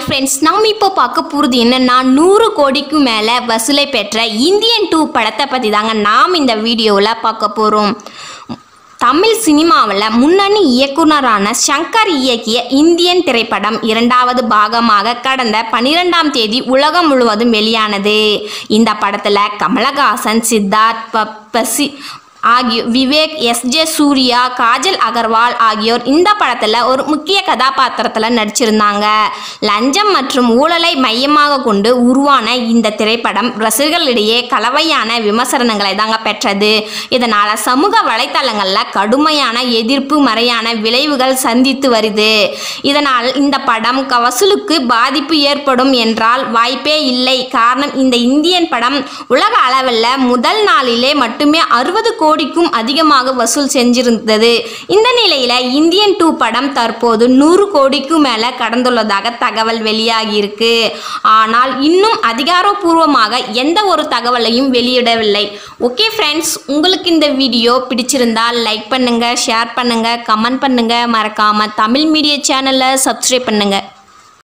friends நாம் இப்போ பார்க்க போகிறது என்னன்னா நூறு கோடிக்கும் மேலே வசூலை பெற்ற இந்தியன் டூ படத்தை பற்றி தாங்க நாம் இந்த வீடியோவில் பார்க்க போகிறோம் தமிழ் சினிமாவில் முன்னணி இயக்குனரான சங்கர் இயக்கிய இந்தியன் திரைப்படம் இரண்டாவது பாகமாக கடந்த பன்னிரெண்டாம் தேதி உலகம் முழுவதும் வெளியானது இந்த படத்தில் கமலஹாசன் சித்தார்த் ப- பசி ஆகிய விவேக் எஸ் ஜே சூர்யா காஜல் அகர்வால் ஆகியோர் இந்த படத்தில் ஒரு முக்கிய கதாபாத்திரத்தில் நடிச்சிருந்தாங்க லஞ்சம் மற்றும் ஊழலை மையமாக கொண்டு உருவான இந்த திரைப்படம் ரசிகர்களிடையே கலவையான விமர்சனங்களை தாங்க பெற்றது இதனால் சமூக வலைத்தளங்களில் கடுமையான எதிர்ப்பு மறையான விளைவுகள் சந்தித்து வருது இதனால் இந்த படம் க- வசூலுக்கு பாதிப்பு ஏற்படும் என்றால் வாய்ப்பே இல்லை காரணம் இந்த இந்தியன் படம் உலக அளவில் முதல் நாளிலே மட்டுமே அறுபது கோடிக்கும் அதிகமாக வசூல் செஞ்சிருந்தது இந்த நிலையில இந்தியன் டூ படம் தற்போது நூறு கோடிக்கும் மேலே கடந்துள்ளதாக தகவல் வெளியாகியிருக்கு ஆனால் இன்னும் அதிகாரப்பூர்வமாக எந்த ஒரு தகவலையும் வெளியிடவில்லை ஓகே ஃப்ரெண்ட்ஸ் உங்களுக்கு இந்த வீடியோ பிடிச்சிருந்தால் லைக் பண்ணுங்க ஷேர் பண்ணுங்க கமெண்ட் பண்ணுங்க மறக்காம தமிழ் மீடியா சேனலை சப்ஸ்கிரைப் பண்ணுங்க